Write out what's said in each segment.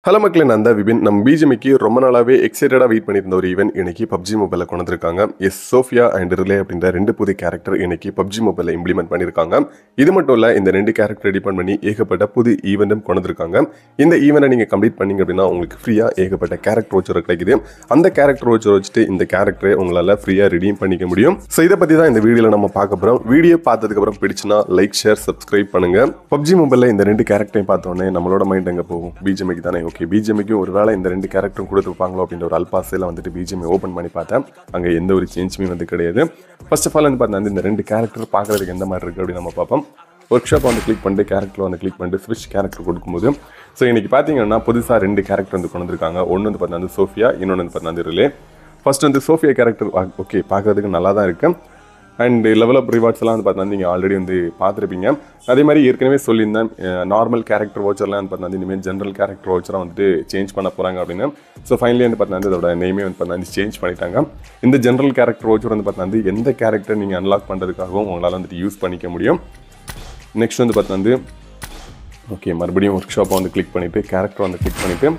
hello மக்களே நான் தான் விபின் நம்ம பிஜிமிக்கு ரொம்ப நாளாகவே எக்ஸைட்டடாக வெயிட் பண்ணியிருந்த ஒரு ஈவெண்ட் இன்னைக்கு பப்ஜி மொபைலில் கொண்டு வந்திருக்காங்க எஸ் சோஃபியா அண்ட் ரிலே அப்படின்ற ரெண்டு புது கேரக்டர் இன்னைக்கு பப்ஜி மொபைலில் இம்ப்ளிமெண்ட் பண்ணியிருக்காங்க இது மட்டும் இல்லை இந்த ரெண்டு கேரக்டர் டிபெண்ட் பண்ணி ஏகப்பட்ட புது ஈவெண்ட்டும் கொண்டு வந்திருக்காங்க இந்த ஈவெண்ட்டை நீங்கள் கம்ப்ளீட் பண்ணீங்க அப்படின்னா உங்களுக்கு ஃப்ரீயாக ஏகப்பட்ட கேரக்டர் வச்சு கிடைக்குது அந்த கேரக்டர் வச்சு வச்சுட்டு இந்த கேரக்டரை உங்களால் ஃப்ரீயாக ரிடீம் பண்ணிக்க முடியும் ஸோ இதை பற்றி தான் இந்த வீடியோவில் நம்ம பார்க்க போகிறோம் வீடியோ பார்த்ததுக்கப்புறம் பிடிச்சுன்னா லைக் ஷேர் சப்ஸ்கிரைப் பண்ணுங்க பப்ஜி மொபைலில் இந்த ரெண்டு கேரக்டரையும் பார்த்தோன்னே நம்மளோட மைண்ட் எங்கே போகும் பிஜிஎம்க்கு தானே ஓகே பிஜிஎம்க்கு ஒரு வேளை இந்த ரெண்டு கேரக்டரும் கொடுத்துருப்பாங்களோ அப்படின்ற ஒரு அல்பாசையில் வந்துட்டு பிஜிஎம் ஓப்பன் பண்ணி பார்த்தேன் அங்கே எந்த ஒரு சேஞ்சுமே வந்து கிடையாது ஃபர்ஸ்ட் ஆஃப் ஆல் வந்து பார்த்தா இந்த ரெண்டு கேரக்டர் பார்க்கறதுக்கு எந்த மாதிரி இருக்குது அப்படின்னு நம்ம பார்ப்போம் ஒர்க் ஷாப் வந்து கிளிக் பண்ணிட்டு கேரக்டர் வந்து கிளிக் பண்ணிட்டு ஸ்விட்ச் கேரக்டர் கொடுக்கும்போது ஸோ இன்னைக்கு பார்த்தீங்கன்னா புதுசாக ரெண்டு கேரக்டர் வந்து கொண்டு வந்திருக்காங்க ஒன்று வந்து பார்த்தா சோஃபியா இன்னொன்று வந்து பார்த்தா ரிலே ஃபர்ஸ்ட் வந்து சோஃபியா கேரக்டர் ஓகே பார்க்கறதுக்கு நல்லா தான் இருக்கு அண்ட் லெவல் அப் ரிவார்ட்ஸ்லாம் வந்து பார்த்தா நீங்கள் ஆல்ரெடி வந்து பார்த்துருப்பீங்க அதே மாதிரி ஏற்கனவே சொல்லியிருந்தேன் நார்மல் கேரக்டர் வவுச்சர்லாம் வந்து பார்த்தா இனிமேல் ஜென்ரல் கேரக்டர் வவுச்சராக வந்துட்டு சேஞ்ச் பண்ண போகிறாங்க அப்படின்னு ஸோ ஃபைனலி வந்து பார்த்தா இதோட நேமே வந்து பார்த்தா சேஞ்ச் பண்ணிட்டாங்க இந்த ஜென்ரல் கேரக்டர் வவுச்சர் வந்து பார்த்தா எந்த கேரக்டர் நீங்கள் அன்லாக் பண்ணுறதுக்காகவும் உங்களால் வந்துட்டு யூஸ் பண்ணிக்க முடியும் நெக்ஸ்ட் வந்து பார்த்தா வந்து ஓகே மறுபடியும் ஒர்க் ஷாப்பை வந்து கிளிக் பண்ணிவிட்டு கேரக்டர் வந்து கிளிக் பண்ணிவிட்டு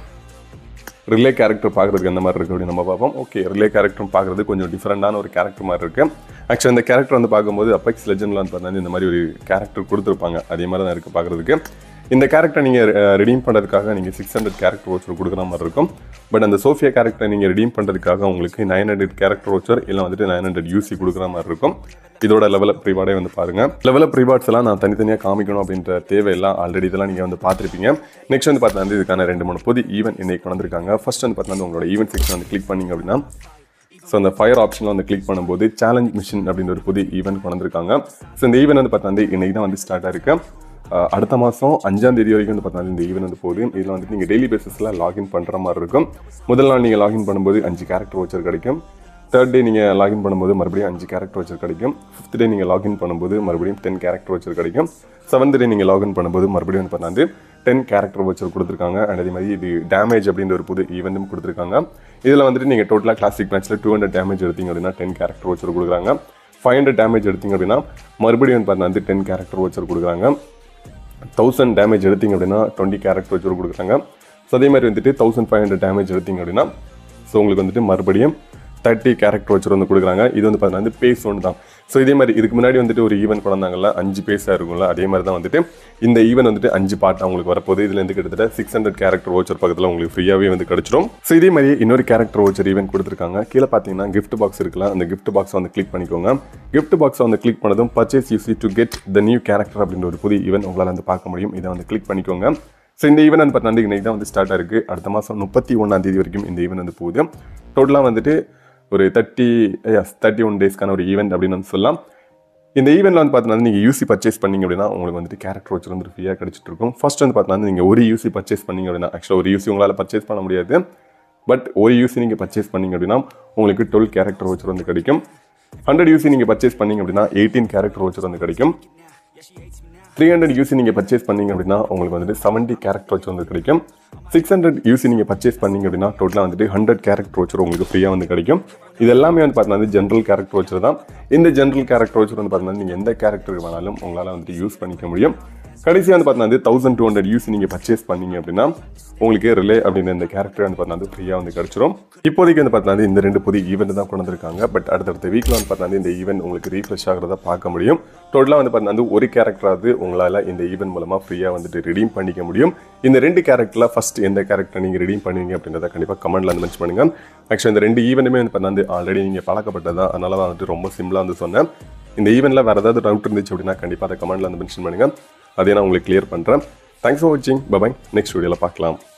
ரிலே கேரக்டர் பார்க்குறதுக்கு எந்த மாதிரி இருக்குது அப்படின்னு நம்ம பார்ப்போம் ஓகே ரிலே கேரக்டரும் பார்க்குறது கொஞ்சம் டிஃப்ரெண்டான ஒரு கேரக்டர் மாதிரி இருக்குது ஆக்சுவலி இந்த கேரக்டர் வந்து பார்க்கும்போது அப்பெக்ஸ் லெஜெண்ட்லாம் வந்து பார்த்தா இந்த மாதிரி ஒரு கேரக்டர் கொடுத்துருப்பாங்க அதே மாதிரி தான் இருக்குது பார்க்குறதுக்கு இந்த கேரக்டர் நீங்கள் ரிடீம் பண்ணுறதுக்காக நீங்கள் சிக்ஸ் ஹண்ட்ரட் கேரக்டர் வச்சர் கொடுக்குற மாதிரி இருக்கும் பட் அந்த சோஃபியா கேரக்டர் நீங்கள் ரிடீம் பண்ணுறதுக்காக உங்களுக்கு நைன் ஹண்ட்ரட் கேரக்டர் வச்சர் இல்லை வந்துட்டு நைன் ஹண்ட்ரட் யூசி கொடுக்குற மாதிரி இருக்கும் இதோட லெவல் அப் ரிவார்டே வந்து பாருங்க லெவல் அப் ரிவார்ட்ஸ் எல்லாம் நான் தனித்தனியாக காமிக்கணும் அப்படின்ற தேவையெல்லாம் ஆல்ரெடி இதெல்லாம் நீங்கள் வந்து பார்த்துருப்பீங்க நெக்ஸ்ட் வந்து பார்த்தா வந்து இதுக்கான ரெண்டு மூணு புது ஈவெண்ட் இன்னைக்கு வந்திருக்காங்க ஃபர்ஸ்ட் வந்து பார்த்தா உங்களோட ஈவெண்ட் செக்ஷன் வந்து கிளிக் பண்ணீங்க அப்படின்னா ஸோ அந்த ஃபயர் ஆப்ஷனில் வந்து கிளிக் பண்ணும்போது சேலஞ்ச் மிஷின் அப்படின்ற ஒரு புது ஈவெண்ட் கொண்டு வந்திருக்காங்க ஸோ இந்த ஈவெண்ட் வந்து பார்த்தா வந்து இன்னைக்கு தான் வந்து ஸ்டார்ட் ஆயிருக்கு அஹ் அடுத்த மாதம் அஞ்சாம் தேதி வரைக்கும் வந்து பார்த்தா இந்த ஈவெண்ட் வந்து போகுது இதில் வந்துட்டு நீங்கள் டெய்லி பேசிஸில் லாகின் பண்ணுற மாதிரி இருக்கும் முதல் நாள் நீங்கள் லாகின் பண்ணும்போது அஞ்சு கேரக்டர் வச்சர் கிடைக்கும் தேர்ட் டே நீங்கள் லாகின் பண்ணும்போது மறுபடியும் அஞ்சு கேரக்டர் வச்சர் கிடைக்கும் ஃபிஃப்த் டே நீங்கள் லாகின் பண்ணும்போது மறுபடியும் டென் கேரக்டர் வச்சர் கிடைக்கும் செவன்த் டே நீங்கள் லாகின் பண்ணும்போது மறுபடியும் வந்து பார்த்தா வந்து டென் கேரக்டர் வச்சர் கொடுத்துருக்காங்க அண்ட் அதே மாதிரி இது டேமேஜ் அப்படின்ற ஒரு புது ஈவெண்ட்டும் கொடுத்துருக்காங்க இதில் வந்துட்டு நீங்கள் டோட்டலாக கிளாசிக் மேட்ச்சில் டூ ஹண்ட்ரட் டேமேஜ் எடுத்தீங்க அப்படின்னா டென் கேரக்டர் வச்சர் கொடுக்குறாங்க ஃபைவ் ஹண்ட்ரட் டேமேஜ் எடுத்தீங்க அப்படின்னா மறுபடியும் வந்து பார்த்தா வந்து டென் கேரக்டர் வச்சர் கொடுக்குறாங்க தௌசண்ட் டேமேஜ் எடுத்தீங்க அப்படின்னா டுவெண்ட்டி கேரக்டர் வச்சு கொடுக்குறாங்க ஸோ அதே மாதிரி வந்துட்டு தௌசண்ட் ஃபைவ் ஹண்ட்ரட் டேமேஜ் எடுத்தீங்க அப்படின்னா ஸோ உங்களுக்கு வந்துட்டு மறுபடியும் தேர்ட்டி கேரக்டர் வச்சு வந்து கொடுக்குறாங்க இது வந்து பார்த்தீங்கன்னா வந்து பேஸ் ஒன்று தான் ஸோ இதே மாதிரி இதுக்கு முன்னாடி வந்துட்டு ஒரு ஈவெண்ட் கொண்டாங்கல்ல அஞ்சு பேஸாக இருக்கும்ல அதே மாதிரி தான் வந்துட்டு இந்த ஈவெண்ட் வந்துட்டு அஞ்சு பார்ட் உங்களுக்கு வரப்போகுது இதுல இருந்து கிட்டத்தட்ட சிக்ஸ் ஹண்ட்ரட் கேரக்டர் ஓச்சர் பக்கத்தில் உங்களுக்கு ஃப்ரீயாகவே வந்து கிடச்சிரும் ஸோ இதே மாதிரி இன்னொரு கேரக்டர் ஓச்சர் ஈவெண்ட் கொடுத்துருக்காங்க கீழே பார்த்தீங்கன்னா gift பாக்ஸ் இருக்குல்ல அந்த gift பாக்ஸ் வந்து கிளிக் பண்ணிக்கோங்க gift பாக்ஸ் வந்து கிளிக் பண்ணதும் purchase UC to get the new character அப்படின்ற ஒரு புது ஈவெண்ட் உங்களால் வந்து பார்க்க முடியும் இதை வந்து கிளிக் பண்ணிக்கோங்க ஸோ இந்த ஈவெண்ட் வந்து பார்த்தீங்கன்னா இன்னைக்கு தான் வந்து ஸ்டார்ட் ஆயிருக்கு அடுத்த மாதம் முப்பத்தி ஒன்றாம் தேதி வரைக்கும் இந்த ஈவெண்ட் வந்து போகுது டோட்டலாக வந்துட்டு ஒரு தேர்ட்டி எஸ் தேர்ட்டி ஒன் டேஸ்க்கான ஒரு ஈவெண்ட் அப்படின்னு வந்து சொல்லலாம் இந்த ஈவெண்ட்ல வந்து பார்த்தீங்கன்னா நீங்கள் யூசி பர்ச்சேஸ் பண்ணீங்க அப்படின்னா உங்களுக்கு வந்துட்டு கேரக்டர் வச்சு வந்து ஃப்ரீயாக கிடைச்சிட்டு இருக்கும் ஃபர்ஸ்ட் வந்து பார்த்தீங்கன்னா நீங்கள் ஒரு யூசி பர்ச்சேஸ் பண்ணீங்க அப்படின்னா ஆக்சுவலாக ஒரு யூசி உங்களால் பர்ச்சேஸ் பண்ண முடியாது பட் ஒரு யூசி நீங்கள் பர்ச்சேஸ் பண்ணீங்க அப்படின்னா உங்களுக்கு டுவெல் கேரக்டர் வச்சு வந்து கிடைக்கும் ஹண்ட்ரட் யூசி நீங்கள் பர்ச்சேஸ் பண்ணீங்க அப்படின்னா எயிட்டீன் கேரக்டர் வச்சு வந்து கிடைக்கும் த்ரீ ஹண்ட்ரட் யூசி நீங்கள் பர்ச்சேஸ் பண்ணீங்க அப்படின்னா உங்களுக்கு வந்துட்டு செவன்ட்டி கேரக்டர் வச்சு வந்து கிடைக்கும் சிக்ஸ் ஹண்ட்ரட் யூசி நீங்கள் பர்ச்சேஸ் பண்ணீங்க அப்படின்னா டோட்டலாக வந்துட்டு ஹண்ட்ரட் கேரக்டர் வச்சு உங்களுக்கு ஃப்ரீயாக வந்து கிடைக்கும் இது எல்லாமே வந்து பார்த்தீங்கன்னா ஜென்ரல் கேரக்டர் வச்சு தான் இந்த ஜென்ரல் கேரக்டர் வச்சு வந்து பார்த்தீங்கன்னா நீங்கள் எந்த கேரக்டர் வேணாலும் உங்களால் வந்துட்டு யூஸ் பண்ணிக்க முடியும் கடைசியாக வந்து பார்த்தீங்கன்னா தௌசண்ட் டூ ஹண்ட்ரட் யூசி நீங்கள் பர்ச்சேஸ் பண்ணீங்க அப்படின்னா உங்களுக்கு ரிலே அப்படின்ற இந்த கேரக்டர் வந்து பார்த்தீங்கன்னா ஃப்ரீயாக வந்து கிடைச்சிரும் இப்போதைக்கு வந்து பார்த்தீங்கன்னா இந்த ரெண்டு புது ஈவெண்ட் தான் கொண்டு வந்திருக்காங்க பட் அடுத்தடுத்த வீக்கில் வந்து பார்த்தீங்கன்னா இந்த ஈவெண்ட் உங்களுக்கு ரீஃப்ரெஷ் ஆகிறத பார்க்க முடியும் டோட்டலாக வந்து பார்த்தீங்கன்னா ஒரு கேரக்டராவது உங்களால் இந்த ஈவெண்ட் மூலமாக ஃப்ரீயாக வந்துட்டு ரிடீம் பண்ணிக்க முடியும் இந்த ரெண்டு கேரக்டரில் ஃபர்ஸ்ட் எந்த கேரக்டர் நீங்கள் ரிடீம் பண்ணுவீங்க அப்படின்றத கண்டிப்பாக கமெண்ட்ல வந்து மென்ஷன் பண்ணுங்க ஆக்சுவலி இந்த ரெண்டு ஈவெண்ட்டுமே வந்து பார்த்தீங்கன்னா ஆல்ரெடி நீங்கள் பழக்கப்பட்டதா அதனால தான் வந்துட்டு ரொம்ப சிம்பிளாக வந்து சொன்னேன் இந்த ஈவெண்ட்டில் வேறு ஏதாவது டவுட் இருந்துச்சு அப்படின்னா கண்டிப்பாக அதை கமெண்ட்ல வந்து மென்ஷன் பண்ணுங்க அதை நான் உங்களுக்கு கிளியர் பண்ணுறேன் தேங்க்ஸ் ஃபார் வாட்சிங் பபாய் நெக்ஸ்ட் வீடியோவில் பார்க்கலாம்